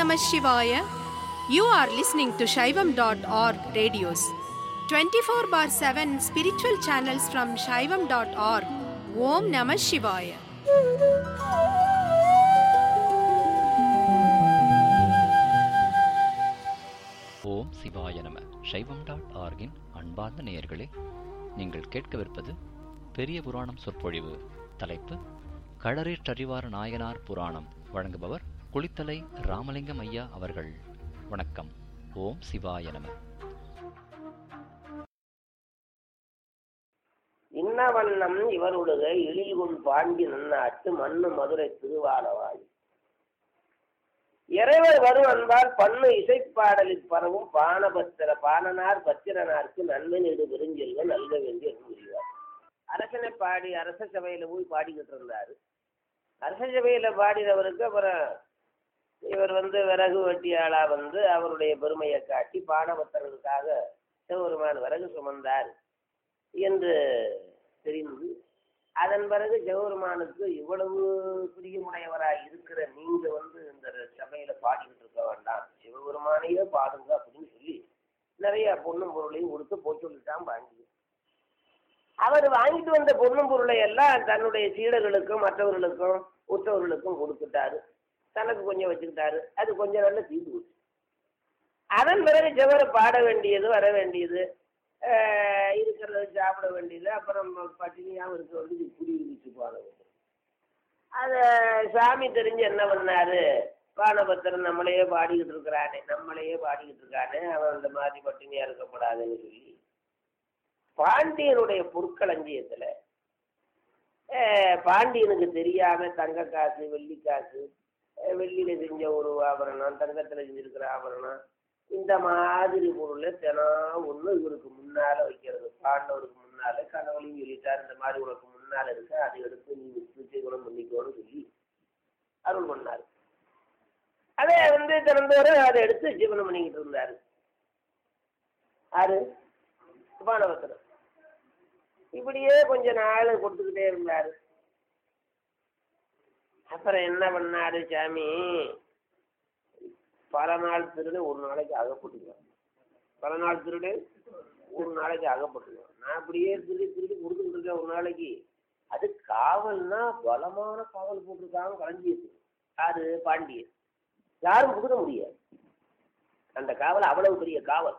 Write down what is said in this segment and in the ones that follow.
Namah Shivaya. You are listening to Shaivam.org radios. 24 bar 7 spiritual channels from Shaivam.org. Om Namah Shivaya. ஓம் சிவாய நம சைவம் dot ஆர்கின் அன்பார்ந்த நேயர்களே நீங்கள் கேட்கவிருப்பது பெரிய புராணம் சொற்பொழிவு தலைப்பு களரேற்றறிவார் நாயனார் புராணம் வழங்குபவர் குளித்தலை ராமலிங்கம் ஐயா அவர்கள் வணக்கம் ஓம் சிவாய நம இன்னவண்ணம் இவருடைய எழில்குள் பாண்டி நன்னாட்டு மண்ணு மதுரை திருவாலவாய் இறைவர் வரும் அன்பால் பண்ணு இசைப்பாடலில் பரவும் பானபத்திர பாணனார் பத்திரனாருக்கு நன்மை நெடு பெருஞ்செல்வ நல்க வேண்டிய கூறுகிறார் அரசனை பாடி அரச சபையில போய் பாடிக்கிட்டு இருந்தாரு அரச சபையில பாடினவருக்கு அப்புறம் இவர் வந்து விறகு வெட்டியாளா வந்து அவருடைய பெருமையை காட்டி பானபத்திரனுக்காக சிவபெருமான் விறகு சுமந்தார் என்று தெரிந்து அதன் பிறகு சிவபெருமானுக்கு இவ்வளவு பிரியமுடையவராய் இருக்கிற நீங்க வந்து இந்த சபையில பாடிக்கிட்டு இருக்க வேண்டாம் சிவபெருமானையே பாடுங்க அப்படின்னு சொல்லி நிறைய பொண்ணும் பொருளையும் கொடுத்து போய் சொல்லிட்டான் பாண்டி அவர் வாங்கிட்டு வந்த பொண்ணும் பொருளை எல்லாம் தன்னுடைய சீடர்களுக்கும் மற்றவர்களுக்கும் உற்றவர்களுக்கும் கொடுத்துட்டாரு தனக்கு கொஞ்சம் வச்சுக்கிட்டாரு அது கொஞ்சம் நல்ல தீர்ந்து போச்சு அதன் பிறகு சிவரை பாட வேண்டியது வர வேண்டியது ஆஹ் இருக்கிறத சாப்பிட வேண்டியது அப்புறம் பட்டினியாகவும் இருக்க வேண்டியது புடி விரிச்சு போன அதை சாமி தெரிஞ்சு என்ன பண்ணாரு பானபத்திரன் நம்மளையே பாடிக்கிட்டு இருக்கிறானே நம்மளையே பாடிக்கிட்டு இருக்கானே அவன் அந்த மாதிரி பட்டினியா இருக்கக்கூடாதுன்னு சொல்லி பாண்டியனுடைய பொற்களஞ்சியத்துல ஆஹ் பாண்டியனுக்கு தெரியாம தங்க காசு வெள்ளி காசு ஆஹ் வெள்ளியில செஞ்ச ஒரு ஆபரணம் தங்கத்துல செஞ்சிருக்கிற ஆபரணம் இந்த மாதிரி பொருளை தினம் ஒன்று இவருக்கு முன்னால வைக்கிறது பாண்டவருக்கு முன்னால கணவனையும் சொல்லிட்டார் இந்த மாதிரி உனக்கு முன்னால இருக்கு அதை எடுத்து நீ நிச்சயகுணம் பண்ணிக்கோன்னு சொல்லி அருள் பண்ணார் அதை வந்து தினந்தோறும் அதை எடுத்து ஜீவனம் பண்ணிக்கிட்டு இருந்தாரு ஆறு பானபத்திரம் இப்படியே கொஞ்ச நாள் கொடுத்துக்கிட்டே இருந்தாரு அப்புறம் என்ன பண்ணாரு சாமி பல நாள் திருடு ஒரு நாளைக்கு அகப்பட்டுக்குவேன் பல நாள் திருடு ஒரு நாளைக்கு அகப்பட்டுக்குவேன் நான் அப்படியே திருடி திருடி கொடுத்துட்டு இருக்கேன் ஒரு நாளைக்கு அது காவல்னா பலமான காவல் போட்டிருக்காங்க களஞ்சியது யாரு பாண்டியன் யாரும் புகுத முடியாது அந்த காவல் அவ்வளவு பெரிய காவல்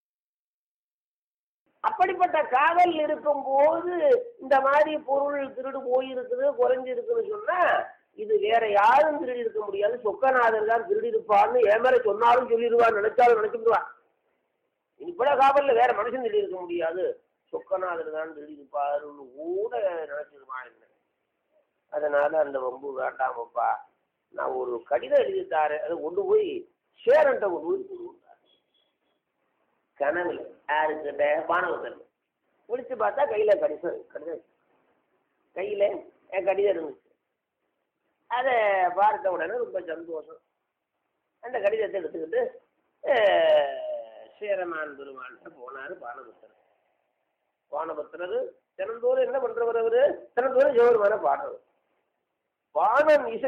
அப்படிப்பட்ட காவல் இருக்கும் போது இந்த மாதிரி பொருள் திருடு போயிருக்குது குறைஞ்சு இருக்குன்னு சொன்னா இது வேற யாரும் திருடி இருக்க முடியாது சொக்கநாதர் தான் திருடி இருப்பான்னு என் மேல சொன்னாலும் சொல்லிடுவான் நினைச்சாலும் நினைச்சுடுவான் இப்பட காவல்ல வேற மனுஷன் திருடி இருக்க முடியாது சொக்கநாதர் தான் திருடி இருப்பாருன்னு கூட நினைச்சிருவான் என்ன அதனால அந்த வம்பு வேண்டாமப்பா நான் ஒரு கடிதம் எழுதி தாரேன் அதை கொண்டு போய் சேரன்ட்ட கொண்டு போய் கொடுத்தாரு. கனவுல யாருக்கிட்ட பானவத்தன் முடிச்சு பார்த்தா கையில கடிதம் கடிதம் கையில என் கடிதம் இருந்துச்சு அதை பார்த்த உடனே ரொம்ப சந்தோஷம் அந்த கடிதத்தை எடுத்துக்கிட்டு அஹ், சேரமான் பெருமான்கிட்ட போனார் பானபத்திரர் பானபத்திரர் தினந்தோறும் என்ன பண்றவர் அவரு தினந்தோறும் ஜோருமான பாடுறவர் பானம் இசை